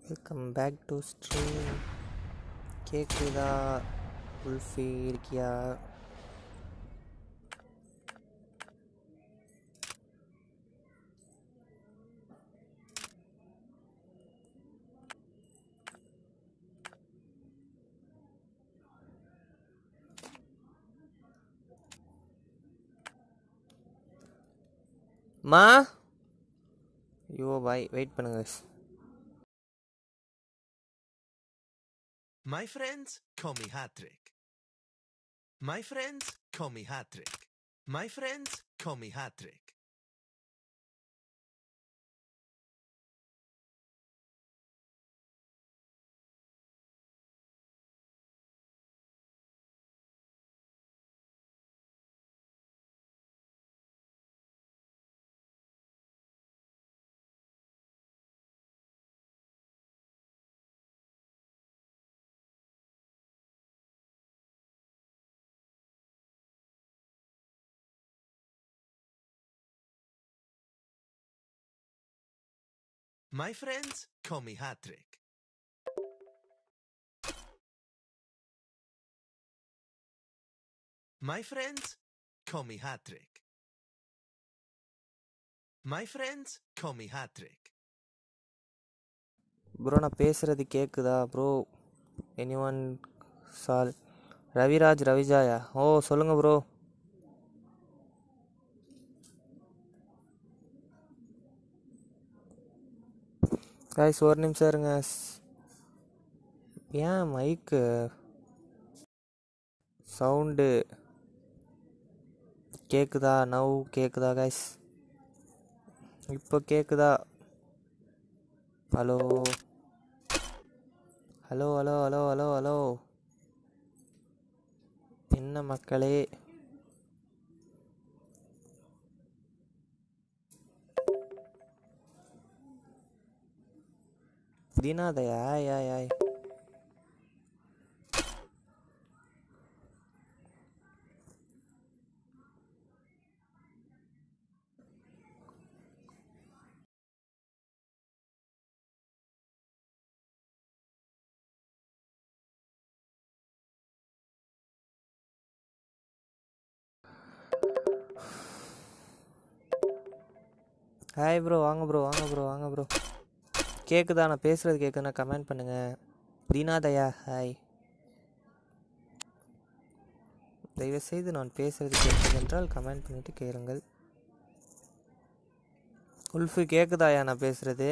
Welcome back to stream கேக்குதா உல்ஃபி இருக்கியா மா ஐயோ பாய் வெயிட் பண்ணுங்க guys. My friends call me Hattrick. My friends call me Hattrick. My friends call me Hattrick. My friends call me Hattrick. My friends call me Hattrick. My friends call me Hattrick. Bro நான் பேசுறது கேக்குதா bro any one சால் ரவிராஜ் ரவிஜாயா ஓ சொல்லுங்க bro guys ஒரு நிமிஷம் இருங்க ஸ்- ஏன் மைக்கு சவுண்டு கேக்குதா நவ் கேக்குதா காய்ஸ் இப்போ கேக்குதா hello hello hello hello hello hello என்ன மக்களே தீனாதயா ஆய் ஆய் ஆய் ஹாய் ப்ரோ வாங்க ப்ரோ வாங்க ப்ரோ வாங்க ப்ரோ கேக்குதா நான் பேசுறது கேக்குதுன்னா கமெண்ட் பண்ணுங்க தீனாதயா ஹாய் தயவுசெய்து நான் பேசுறது கேட்குது என்றால் கமெண்ட் பண்ணிட்டு கேளுங்கள் உல்ஃபு கேக்குதாயா நான் பேசுறது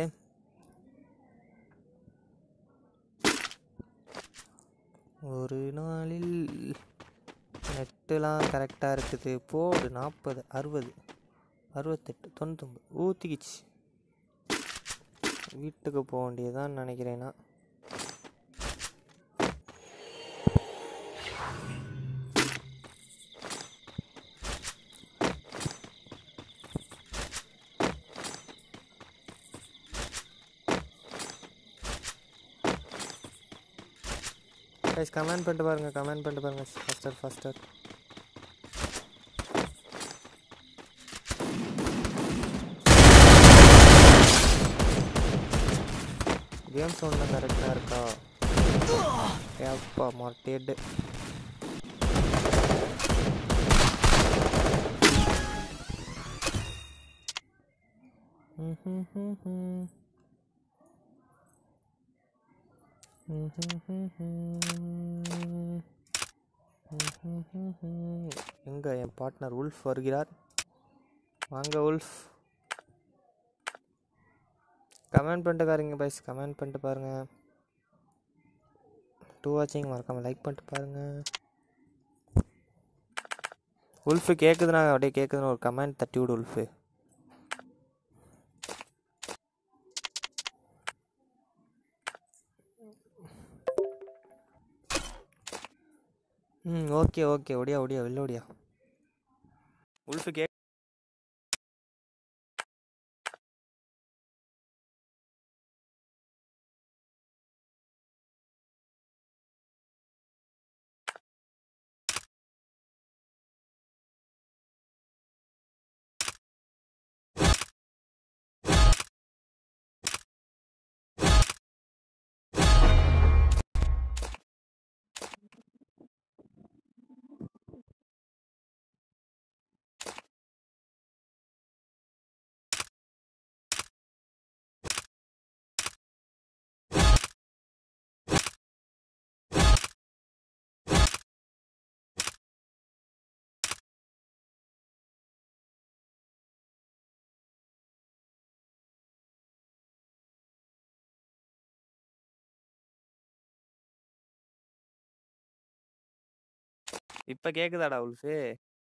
ஒரு நாளில் நெட்டுலாம் கரெக்டாக இருக்குது போடு நாற்பது அறுபது அறுபத்தெட்டு தொண்ணூத்தொம்பது ஊற்றிக்கிச்சு வீட்டுக்கு போக வேண்டியதான்னு நினைக்கிறேன்னா கைஸ் கமெண்ட் பண்ணிட்டு பாருங்க கமெண்ட் பண்ணிட்டு பாருங்க ஃபஸ்டர் ஃபஸ்டர் கேம் சவுண்ட்லாம் கரெக்டாக இருக்கா ஏப்பா மாட்டேடு எங்க என் பார்ட்னர் உல்ஃப் வருகிறார் வாங்க உல்ஃப் கமெண்ட் பண்ணிட்டு பாருங்க பைஸ் கமெண்ட் பண்ணிட்டு பாருங்க டூ வாட்சிங் மறக்காம லைக் பண்ணிட்டு பாருங்க உல்ஃபு கேட்குதுண்ணா அப்படியே கேட்குதுன்னு ஒரு கமெண்ட் தட்டி விடு உல்ஃபு ம் ஓகே ஓகே ஒடியா ஒடியா வெளில ஒடியா உல்ஃபு கே இப்ப கேக்குதாடா உல்ஃபு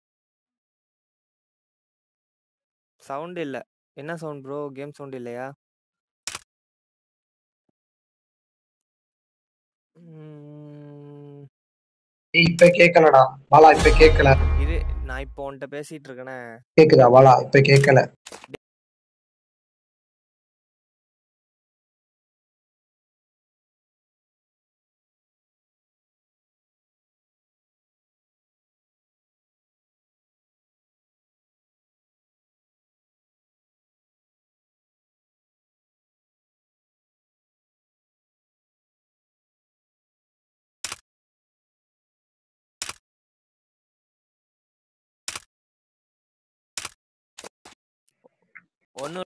சவுண்ட் இல்ல என்ன சவுண்ட் ப்ரோ கேம் சவுண்ட் இல்லையா ம், ஏய் இப்ப கேட்கலடா பாலா இப்ப கேட்கல இரு நான் இப்போ உன்கிட்ட பேசிட்டு இருக்கேனே கேக்குதா பாலா இப்ப கேட்கல ஒன்னு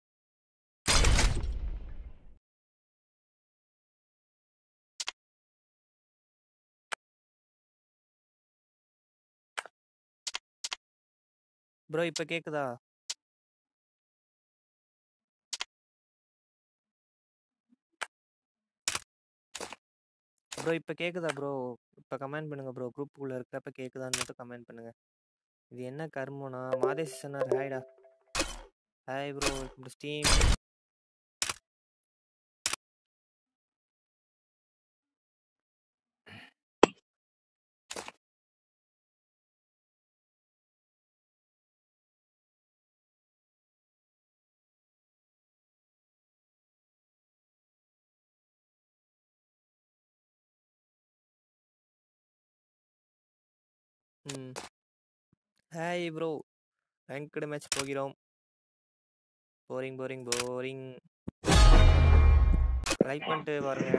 ப்ரோ இப்ப கேக்குதா ப்ரோ இப்ப கேக்குதா ப்ரோ இப்ப கமெண்ட் பண்ணுங்க ப்ரோ குரூப்புக்குள்ள இருக்கப்ப கேக்குதான்னு மட்டும் கமெண்ட் பண்ணுங்க இது என்ன கர்மம்னா மாதேஷ் சொன்னார் ஹாய்டா hi bro welcome to stream hmm hi bro ranked match போகிறோம் போரிங் போரிங் போரிங் லைக் பண்ணிட்டு பாருங்க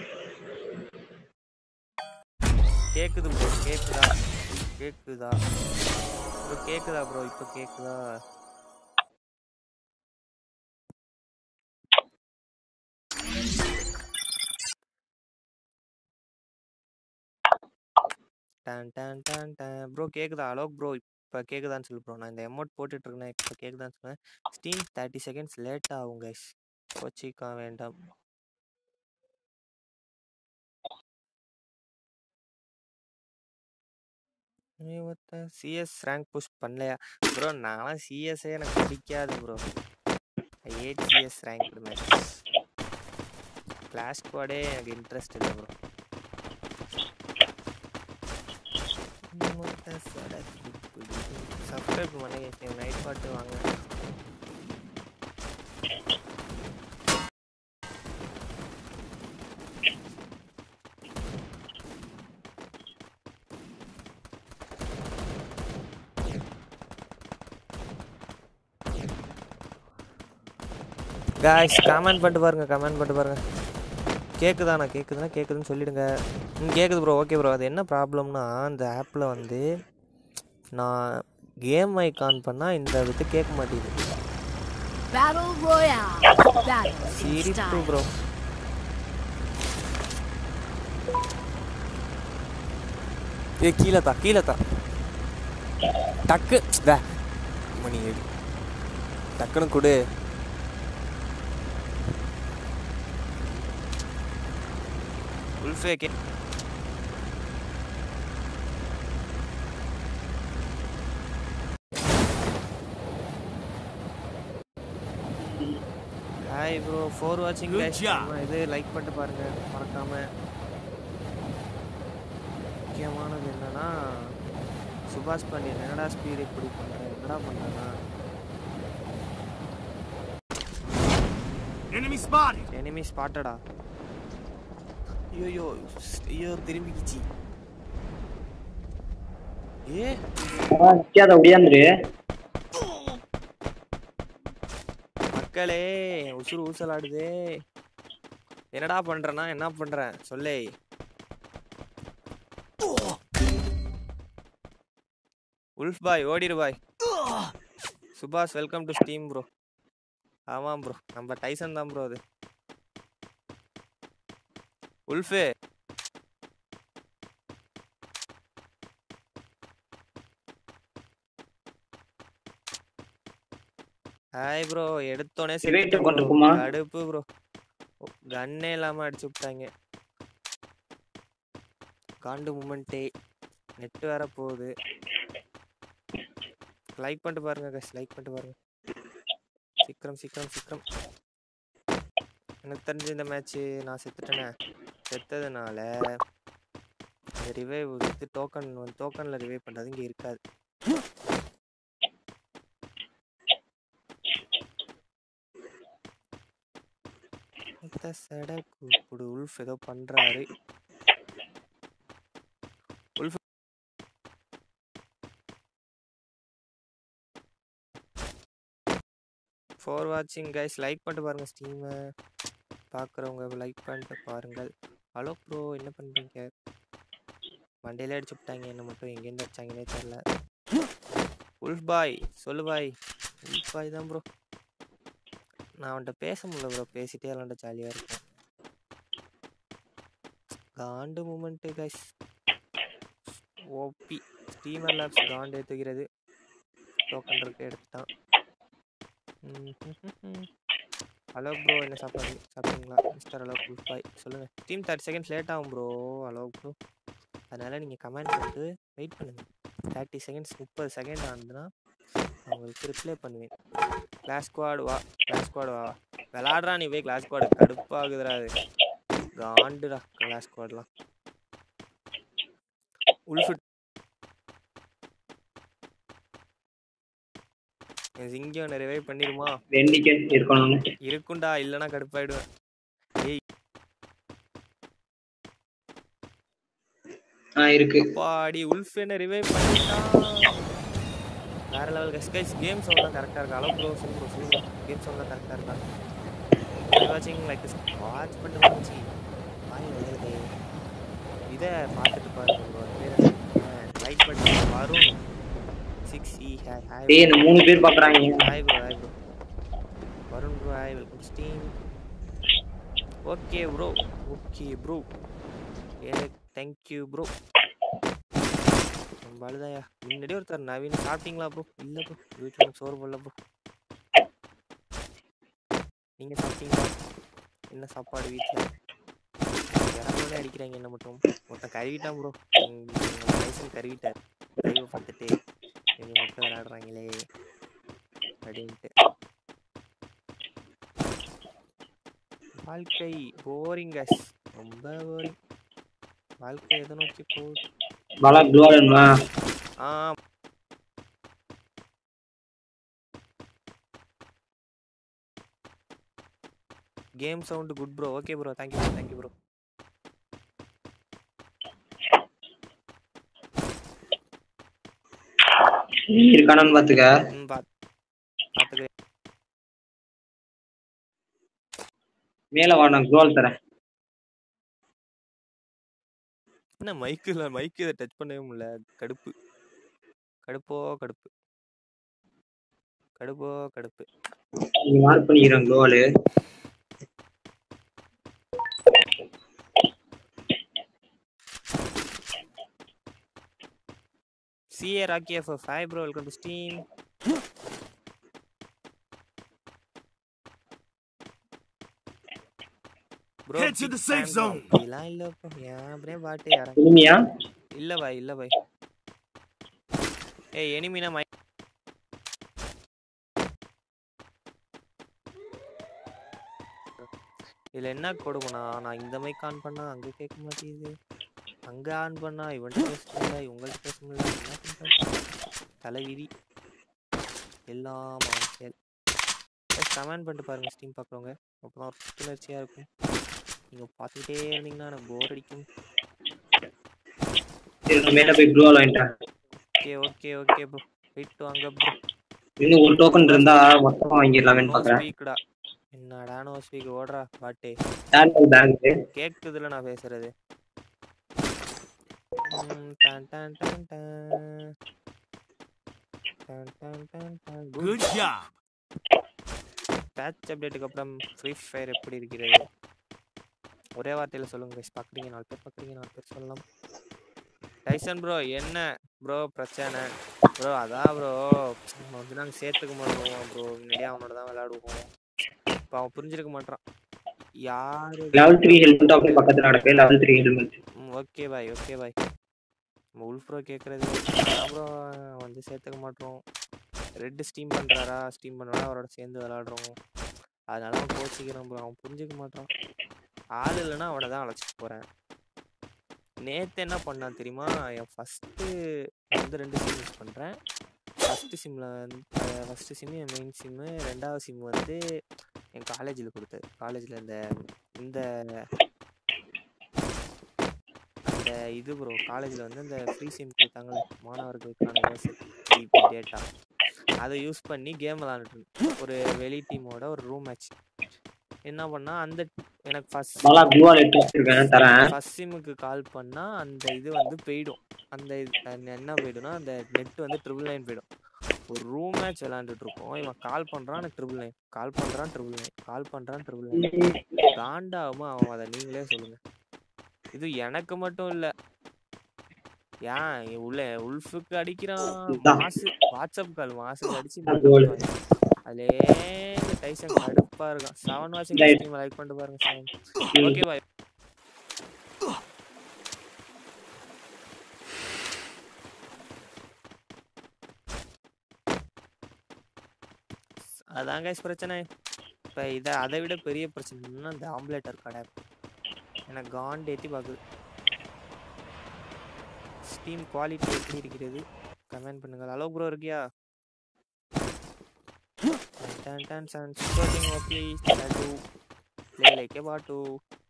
கேக்குது ப்ரோ கேக்குதா கேக்குதா ப்ரோ கேக்குதா ப்ரோ இப்போ கேக்குதா டான் டான் டான் டான் ப்ரோ கேக்குதா அலோக் ப்ரோ இப்போ கேக்குதான்னு சொல்லு ப்ரோ நான் இந்த அமௌண்ட் போட்டுட்டு இருக்கேன் இப்போ கேக்குதான்னு சொன்னேன் ஸ்டீம் தேர்ட்டி செகண்ட்ஸ் லேட் ஆகும் கைஸ் கோச்சிக்க வேண்டாம் சிஎஸ் ரேங்க் புஷ் பண்ணலையா ப்ரோ நான்லாம் சிஎஸ்ஸே எனக்கு பிடிக்காது bro I hate CS rank match clash ஸ்குவாடே எனக்கு இன்ட்ரெஸ்ட் இல்லை ப்ரோ சப்ஸ்கிரைப் பண்ணி நைட் பாட்டு வாங்க காய்ஸ் கமெண்ட் பண்ணிட்டு பாருங்க கமெண்ட் பண்ணிட்டு பாருங்க கேட்குதாண்ணா கேட்குதுன்னா கேட்குதுன்னு சொல்லிடுங்க ம் கேட்குது ப்ரோ ஓகே ப்ரோ அது என்ன ப்ராப்ளம்னா இந்த ஆப்பில் வந்து நான் கேம் ஐக்கான் பண்ணால் இந்த இது கேட்க மாட்டேங்குது Battle Royale. Battle in சிரிப்பு style. ப்ரோ ஏ கீழே தா கீழே தா டக்கு வே மணி எடு டக்குன்னு கொடு உல்ஃபே கே ஹாய் ப்ரோ ஃபோர் வாட்சிங் Good job. இது லைக் பண்ணிட்டு பாருங்க மறக்காம முக்கியமானது என்னன்னா சுபாஷ் பாண்டியன் என்னடா ஸ்பீடு இப்படி பண்ற என்னடா பண்றேன்னா Enemy spotted. எனிமி ஸ்பாட்டடா ஐயோ ஐயோ திரும்பிக்கிச்சு ஏ நிக்காத ஒடியாந்துரு மக்களே உசுறு ஊசலாடுதே என்னடா பண்றேன்னா என்ன பண்றேன் சொல்லே உல்ஃப் பாய் ஓடிரு பாய் Subash welcome to stream bro ஆமாம் ப்ரோ நம்ம டைசன் தான் ப்ரோ அது உல்ஃபு ஹாய் ப்ரோ எடுத்தோனே Wait செத்துட்டேன் bro. பண்ணிருக்குமா? கடுப்பு ப்ரோ கன்னே இல்லாம அடிச்சு விட்டாங்க காண்டு மூமெண்ட்டே நெட் வேற போகுது லைக் பண்ணிட்டு பாருங்க கைஸ் லைக் பண்ணிட்டு பாருங்க சீக்கிரம் சீக்கிரம் சீக்கிரம் எனக்கு தெரிஞ்ச இந்த மேட்ச்சு நான் செத்துட்டேனே செத்ததுனால இந்த ரிவைவ் இது டோக்கன் வந்து டோக்கனில் ரிவைவ் பண்ணுறது இங்கே இருக்காது இந்த சட கூப்பிடு உல்ஃப் ஏதோ பண்றாரு உல்ஃப் ஃபார் வாட்சிங் கைஸ் லைக் பண்ணிட்டு பாருங்க ஸ்டீமை பார்க்குறவங்க லைக் பண்ணிட்டு பாருங்கள் ஹலோ ப்ரோ என்ன பண்ணுறீங்க மண்டையில அடிச்சு விட்டாங்க என்ன மட்டும் எங்கேருந்து அடிச்சாங்கன்னே தெரில உல்ஃப் பாய் சொல்லு பாய் உல்ஃப் பாய் தான் ப்ரோ நான் அவன்கிட்ட பேச முடியல ப்ரோ பேசிட்டே விளாண்ட ஜாலியாக இருக்கும் காண்டு மூமெண்ட்டு கைஸ் ஓபி ஸ்டீமர் லேப்ஸ் காண்டு ஏற்றுகிறது டோக்கன் இருக்கு எடுத்துட்டான் ஹலோ ப்ரோ என்ன சாப்பாடு சாப்பிட்டீங்களா மிஸ்டர் ஹலோ குல் பாய் சொல்லுங்கள் டீம் தேர்ட்டி செகண்ட்ஸ் லேட் ஆகும் ப்ரோ ஹலோ ப்ரோ அதனால் நீங்கள் கமெண்ட் பண்ணிட்டு வெயிட் பண்ணுங்கள் தேர்ட்டி செகண்ட்ஸ் முப்பது செகண்ட் ஆனதுன்னா நான் உங்களுக்கு ரிப்ளை பண்ணுவேன் கிளாஸ் ஸ்குவாட் வா கிளாஸ் ஸ்குவாட் வா விளாடுறா நீ போய் கிளாஸ் ஸ்குவாடு கடுப்பாகுதுடா அது காண்டுடா கிளாஸ் ஸ்குவாட்லாம் உல்ஃபுட் இங்கே ஒன்று ரிவைவ் பண்ணிடுமா வெண்டிக்கன் இருக்கணும் இருக்குண்டா இல்லைன்னா கடுப்பாயிடுவேன் ஏய் ஆ இருக்கு பாடி உல்ஃப் என்ன ரிவைவ் பண்ணிட்டான் வேற லெவல் கஸ் கைஸ் கேம் சவுண்ட்லாம் கரெக்டாக இருக்கா அளவு ப்ரோ சொல்லுங்க சொல்லுங்க கேம் சவுண்ட்லாம் கரெக்டாக இருக்கா வாட்சிங் லைக் வாட்ச் பண்ணிட்டு வந்துச்சு வாய் வளருது இதை பார்த்துட்டு பாருங்க ப்ரோ பேர் லைக் பண்ணி வரும் சிக்ஸ் இ ஹாய் ஹாய் டேய் இந்த மூணு பேர் பாக்குறாங்க hi bro hi bro Varun bro hi welcome stream okay bro okay bro எனக்கு தேங்க்யூ ப்ரோ நம்ம அழுதாயா முன்னாடி ஒருத்தர் நவீன் சாப்பிட்டீங்களா ப்ரோ இல்லை ப்ரோ வீட்டில் எனக்கு சோறு போடல ப்ரோ நீங்கள் சாப்பிட்டீங்களா என்ன சாப்பாடு வீட்டில் இறங்கவே அடிக்கிறாங்க என்ன மட்டும் ஒருத்தன் கருவிட்டான் ப்ரோ லைசன் கருவிட்டார் லைவை பார்த்துட்டு இவங்க மட்டும் விளையாடுறாங்களே அப்படின்ட்டு வாழ்க்கை போரிங் ரொம்ப போரிங் வாழ்க்கை எதை நோக்கி போகுது பாலா குளோரன்மா ஆ game sound good bro okay bro thank you bro thank you bro நீ இருக்கானான்னு பாத்துக்க ம் பாத் பார்த்துக்கிறேன் மேல வா நான் குளோல் தரேன் என்ன மைக்கில் மைக்கு இதை டச் பண்ணவே முடியல கடுப்பு கடுப்போ கடுப்பு கடுப்போ கடுப்பு நீ மார்க் பண்ணிக்கிறேன் குளோலு CA Rocky F hi bro welcome to stream bro Head to the safe zone. அப்படிலாம் இல்ல ப்ரோ ஏன் அப்படியே பாட்டு இறங்க இனிமையா இல்ல பாய் இல்ல பாய் ஏய் எனிமினா மை இதுல என்ன கொடுக்கும்னா நான் இந்த மைக் ஆன் பண்ணா அங்க கேட்க மாட்டேங்குது அங்க ஆன் பண்ணா இவன்கிட்ட பேச முடியல இவங்கள்ட்ட பேச முடியல என்ன பண்றது தலைவிதி எல்லாம் செயல் கமெண்ட் பண்ணிட்டு பாருங்க ஸ்டீம் பார்க்குறவங்க அப்பதான் ஒரு புத்துணர்ச்சியா இருக்கும் நீங்க பார்த்துக்கிட்டே இருந்தீங்கன்னா எனக்கு போர் அடிக்கும் சரி, நான் மேல போய் குளோல் வாங்கிட்டேன் ஓகே ஓகே ஓகே ப்ரோ போயிட்டு வாங்க ப்ரோ இன்னும் ஒரு டோக்கன் இருந்தா மொத்தமா வாங்கிடலாமேன்னு நோ பாக்குறேன் ஸ்பீக்டா என்னடா நோ ஸ்பீக் ஓடுறா பாட்டு டேர்னல் பேங்க் கேக்குதுல நான் பேசுறது ம், டன், டன், டன், டன். டன், டன், டன், டன். Good. Good job. பேட்ச் அப்டேட்டுக்கு அப்புறம் ஃப்ரீ ஃபயர் எப்படி இருக்கிறது ஒரே வார்த்தையில் சொல்லுங்க guys பார்க்குறீங்க நாலு பேர் பார்க்குறீங்க நாலு பேர் சொல்லலாம் டைசன் ப்ரோ என்ன ப்ரோ பிரச்சனை ப்ரோ அதான் ப்ரோ வந்து நாங்கள் சேர்த்துக்க மாட்டோம் ப்ரோ முன்னாடியே அவனோட தான் விளையாடுவோம் இப்போ அவன் புரிஞ்சிருக்க மாட்டான் யாரு லெவல் த்ரீ ஹெல்மெட் அப்படியே பக்கத்துல நடக்கு level three helmet okay bye okay bye wolf bro கேட்குறது அப்புறம் வந்து சேர்த்துக்க மாட்டோம் ரெட்டு ஸ்டீம் பண்ணுறாரா ஸ்டீம் பண்ணுறா அவரோட சேர்ந்து விளாடுறோம் அதனால அவன் கோச்சிக்கிறான் ப்ரோ அவன் புரிஞ்சுக்க மாட்டான் ஆள் இல்லைன்னா அவனை தான் அழைச்சிட்டு போகிறேன் நேற்று என்ன பண்ணான் தெரியுமா என் ஃபஸ்ட்டு வந்து ரெண்டு சிம் யூஸ் பண்ணுறேன் ஃபஸ்ட்டு சிம்மில் வந்து ஃபஸ்ட்டு சிம்மு என் மெயின் சிம்மு ரெண்டாவது சிம் வந்து என் காலேஜில் கொடுத்தது காலேஜில் இந்த இந்த அந்த இது ப்ரோ காலேஜில் வந்து இந்த ஃப்ரீ சிம் கொடுத்தாங்களே மாணவர்களுக்கான யூனிவர்சிட்டி டேட்டா அதை யூஸ் பண்ணி கேம் விளாண்டுட்டு ஒரு வெளி டீமோட ஒரு ரூம் மேட்ச் என்ன பண்ணா அந்த எனக்கு ஃபர்ஸ்ட் பாலா ப்ளூவால் எடுத்து வச்சிருக்கேன் தரேன் ஃபர்ஸ்ட் சிம்முக்கு கால் பண்ணா அந்த இது வந்து போயிடும் அந்த இது அந்த என்ன போயிடும்னா அந்த நெட் வந்து ட்ரிபிள் நைன் போயிடும் ஒரு ரூம் மேட்ச் விளாண்டுட்டு இருக்கோம் இவன் கால் பண்றான் எனக்கு ட்ரிபிள் நைன் கால் பண்றான் ட்ரிபிள் நைன் கால் பண்றான் ட்ரிபிள் நைன் காண்டாகுமா அவன் அதை நீங்களே சொல்லுங்க இது எனக்கு மட்டும் இல்ல ஏன் இ- உள்ள உல்ஃபுக்கு அடிக்கிறான் இதான். மாசு வாட்ஸ்அப் கால் மாசுக்கு அடிச்சு அது goal. அதே டைசன் கடுப்பா இருக்கான் செவன் வாட்சிங் Right. ஸ்ட்ரீம் லைக் பண்ணிட்டு பாருங்க செவன் ஓகே பாய் அதான் guys பிரச்சனை இப்போ இதை அதை விட பெரிய பிரச்சனை என்னன்னா இந்த ஆம்புலேட்டர் கடை எனக்கு காண்ட் ஏற்றி பார்க்குது ஸ்டீம் குவாலிட்டி எப்படி இருக்கிறது கமெண்ட் பண்ணுங்கள் ஹலோ ப்ரோ இருக்கியா டன் டன் சன் ஸ்கோட்டிங் ஓகே லட்டு ப்ளே லைக் எ பாட்டு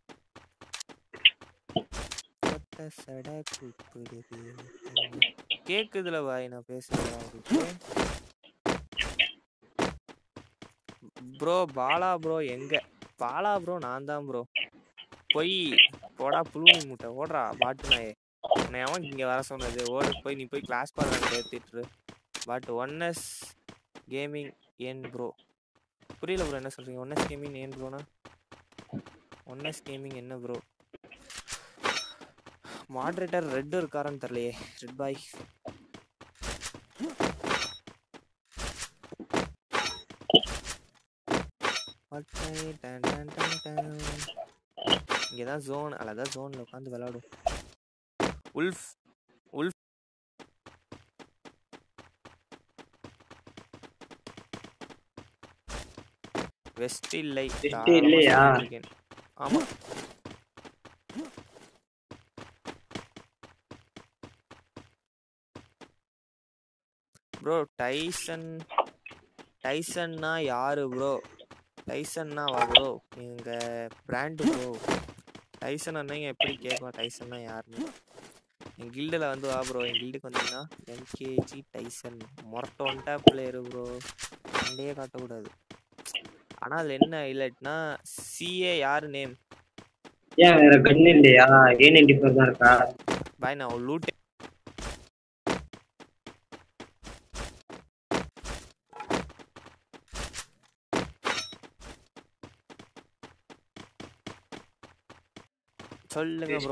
கொத்த சட கூப்பிடுது கேக்குதுல பாய் நான் பேசுறேன் ப்ரோ பாலா ப்ரோ எங்க பாலா ப்ரோ நான் தான் ப்ரோ போய் போடா புழுனி முட்டை ஓடுறா பாட்டு நாயே உன்னை எவன் இங்க வர சொன்னது ஓடு போய் நீ போய் கிளாஸ் பாடுறாங்க ஏத்திட்டு பட் ஒன் எஸ் கேமிங் ஏன் ப்ரோ புரியல ப்ரோ என்ன சொல்றீங்க ஒன் எஸ் கேமிங் ஏன் ப்ரோனா ஒன் எஸ் கேமிங் என்ன ப்ரோ மாட்ரேட்டர் ரெட் இருக்காரான்னு தெரியலையே ரெட் பாய் இங்கே தான் ஜோன் அதான் ஜோனில் உட்காந்து விளாடும் உல்ஃப் உல்ஃப் வெஸ்ட் இல்லை West தாராளமா இல்லையா? சொல்லியிருக்கேன். ஆமா ப்ரோ டைசன் டைசன்னா யாரு ப்ரோ டைசன்னா வா ப்ரோ எங்க பிராண்டு ப்ரோ டைசன் அண்ணங்க எப்படி கேட்கும் டைசன்னா யாருன்னு என் கில்டில் வந்து வா ப்ரோ என் கில்டுக்கு வந்தீங்கன்னா எம்கேஜி டைசன் மொரட்டோன்ட்டா பிளேயரு ப்ரோ சண்டையே காட்டக்கூடாது ஆனால் அதில் என்ன இல்லைன்னா சிஏ யார் நேம் ஏன் வேற கன் இல்லையா ஏ நைன்டி ஃபோர் தான் இருக்கா பாய் நான் லூட் சொல்லுங்க ப்ரோ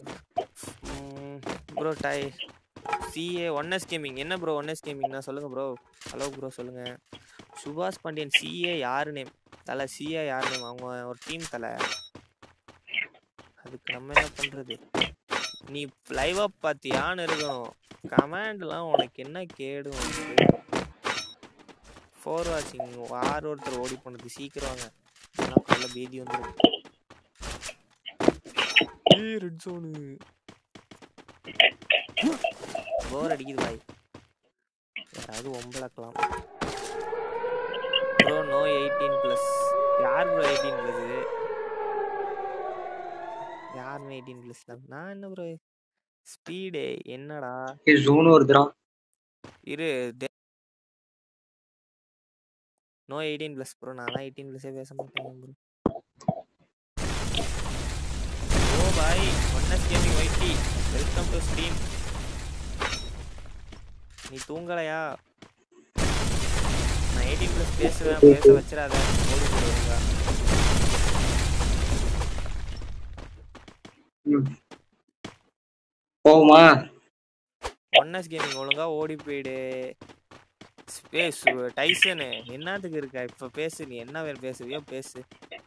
ப்ரோ டை சிஏ ஒன் எஸ் கேமிங் என்ன ப்ரோ ஒன் எஸ் கேமிங்னா சொல்லுங்க ப்ரோ ஹலோ ப்ரோ சொல்லுங்க சுபாஷ் பாண்டியன் சிஏ யார் நேம் தலை சிஏ யார் நேம் அவங்க ஒரு டீம் தலை அதுக்கு நம்ம என்ன பண்றது நீ லைவா பார்த்தியான்னு இருக்கணும் கமாண்ட்லாம் உனக்கு என்ன கேடு உனக்கு ஃபோர் வாட்சிங் ஆறு ஒருத்தர் ஓடி போனது சீக்கிரம் வாங்க இல்லைன்னா காலைல பேதி வந்துடும் ஏய் ரெட் ஜோனு போர் அடிக்குது பாய் யாராவது ஒம்பளக்கலாம் ப்ரோ நோ எயிட்டீன் ப்ளஸ் யார் ப்ரோ எயிட்டீன் ப்ளஸ் யாருமே எயிட்டீன் ப்ளஸ் தான் நான் என்ன ப்ரோ ஸ்பீடு என்னடா ஏ ஜோன் வருதுடா இரு நோ எயிட்டீன் ப்ளஸ் ப்ரோ நான்லாம் எயிட்டீன் ப்ளஸே பேச மாட்டேன் ப்ரோ ஓ பாய் one S gaming YT welcome to stream நீ தூங்கலையா நான் எயிட்டீன் ப்ளஸ் பேசுவேன் பேச வச்சிடாத ஓடி போடுவீங்க ம். போகுமா ஒன்னஸ் கேமிங் ஒழுங்கா ஓடி போயிடு பேசு டைசனு என்னத்துக்கு இருக்க இப்ப பேசு நீ என்ன வேணும் பேசுவியோ பேசு